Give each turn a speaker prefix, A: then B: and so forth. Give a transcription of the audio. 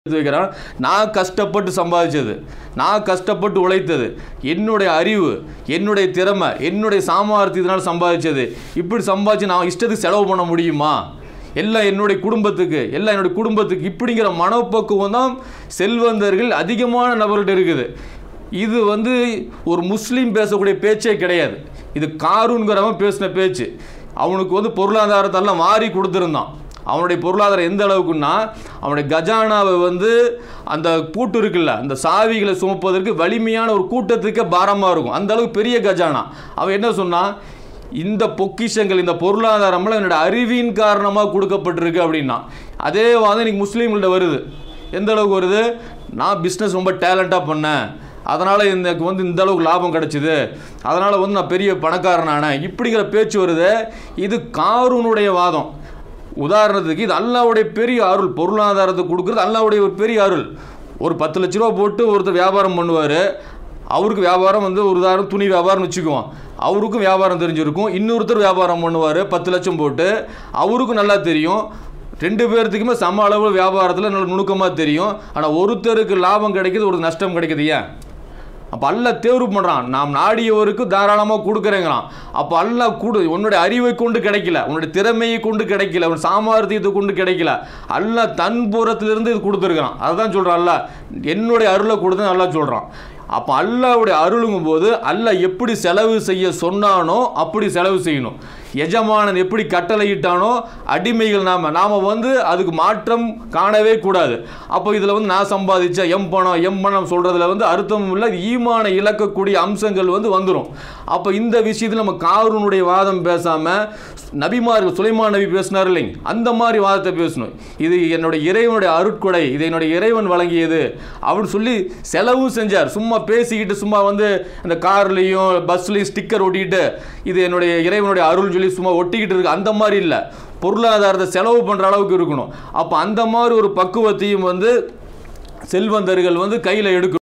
A: எடுத்து வைக்கிறான் நான் கஷ்டப்பட்டு சம்பாதிச்சது நான் கஷ்டப்பட்டு உழைத்தது என்னுடைய அறிவு என்னுடைய திறமை என்னுடைய சாமர்த்தியத்தினால் சம்பாதிச்சது இப்படி சம்பாதிச்சு நான் இஷ்டத்துக்கு செலவு பண்ண முடியுமா எல்லாம் என்னுடைய குடும்பத்துக்கு எல்லாம் என்னுடைய குடும்பத்துக்கு இப்படிங்கிற மனப்பக்குவம் தான் செல்வந்தர்கள் அதிகமான நபர்கிட்ட இருக்குது இது வந்து ஒரு முஸ்லீம் பேசக்கூடிய பேச்சே கிடையாது இது காரூன்கிறவன் பேசின பேச்சு அவனுக்கு வந்து பொருளாதாரத்தெல்லாம் மாறி கொடுத்துருந்தான் அவனுடைய பொருளாதாரம் எந்த அளவுக்குன்னா அவனுடைய கஜானாவை வந்து அந்த பூட்டு இருக்குல்ல அந்த சாவிகளை சுமப்பதற்கு வலிமையான ஒரு கூட்டத்துக்கு பாரமாக இருக்கும் அந்த அளவுக்கு பெரிய கஜானா அவன் என்ன சொன்னான் இந்த பொக்கிஷங்கள் இந்த பொருளாதாரம்லாம் என்னோட அறிவின் காரணமாக கொடுக்கப்பட்டிருக்கு அப்படின்னா அதே வாதம் இன்னைக்கு முஸ்லீம்கள்ட்ட வருது எந்த அளவுக்கு வருது நான் பிஸ்னஸ் ரொம்ப டேலண்ட்டாக பண்ணேன் அதனால் எனக்கு வந்து இந்த அளவுக்கு லாபம் கிடச்சிது அதனால் வந்து நான் பெரிய பணக்காரனானேன் இப்படிங்கிற பேச்சு வருது இது காரூனுடைய வாதம் உதாரணத்துக்கு இது அல்லாவுடைய பெரிய அருள் பொருளாதாரத்தை கொடுக்குறது அல்லாவுடைய ஒரு பெரிய அருள் ஒரு பத்து லட்ச ரூபா போட்டு ஒருத்தர் வியாபாரம் பண்ணுவார் அவருக்கு வியாபாரம் வந்து ஒரு உதாரணம் துணி வியாபாரம் வச்சுக்குவோம் அவருக்கும் வியாபாரம் தெரிஞ்சிருக்கும் இன்னொருத்தர் வியாபாரம் பண்ணுவார் பத்து லட்சம் போட்டு அவருக்கும் நல்லா தெரியும் ரெண்டு பேர்த்துக்குமே சம அளவு வியாபாரத்தில் நல்ல நுணுக்கமாக தெரியும் ஆனால் ஒருத்தருக்கு லாபம் கிடைக்குது ஒரு நஷ்டம் கிடைக்குது ஏன் அப்போ அல்லாஹ் தேர்வு பண்ணுறான் நாம் நாடியவருக்கு தாராளமாக கொடுக்குறேங்கிறான் அப்போ அல்லாஹ் கொடு உன்னுடைய அறிவை கொண்டு கிடைக்கல உன்னுடைய திறமையை கொண்டு கிடைக்கல உன் சாமர்த்தியத்தை கொண்டு கிடைக்கல அல்லாஹ் தன் புறத்திலிருந்து இது கொடுத்துருக்குறான் அதுதான் சொல்கிறான் அல்லாஹ் என்னுடைய அருளை கொடுத்து அல்லாஹ் சொல்கிறான் அப்போ அல்லாவுடைய அருளுங்கும் போது அல்லாஹ் எப்படி செலவு செய்ய சொன்னானோ அப்படி செலவு செய்யணும் எஜமானன் எப்படி கட்டளையிட்டானோ அடிமைகள் நாம் நாம் வந்து அதுக்கு மாற்றம் காணவே கூடாது அப்போ இதில் வந்து நான் சம்பாதிச்ச எம் பணம் எம் பணம் சொல்கிறதுல வந்து அர்த்தம் இல்லை ஈமான இழக்கக்கூடிய அம்சங்கள் வந்து வந்துடும் அப்போ இந்த விஷயத்தில் நம்ம காரூனுடைய வாதம் பேசாமல் நபிமார்கள் சுலைமான் நபி பேசினார் இல்லைங்க அந்த மாதிரி வாதத்தை பேசணும் இது என்னுடைய இறைவனுடைய அருட்கொடை இது என்னுடைய இறைவன் வழங்கியது அப்படின்னு சொல்லி செலவும் செஞ்சார் சும்மா பேசிக்கிட்டு சும்மா வந்து இந்த கார்லேயும் பஸ்லேயும் ஸ்டிக்கர் ஒட்டிக்கிட்டு இது என்னுடைய இறைவனுடைய அருள் சொல்லி சும்மா ஒட்டிக்கிட்டு இருக்கு அந்த மாதிரி இல்லை பொருளாதாரத்தை செலவு பண்ணுற அளவுக்கு இருக்கணும் அப்போ அந்த மாதிரி ஒரு பக்குவத்தையும் வந்து செல்வந்தர்கள் வந்து கையில் எடுக்கணும்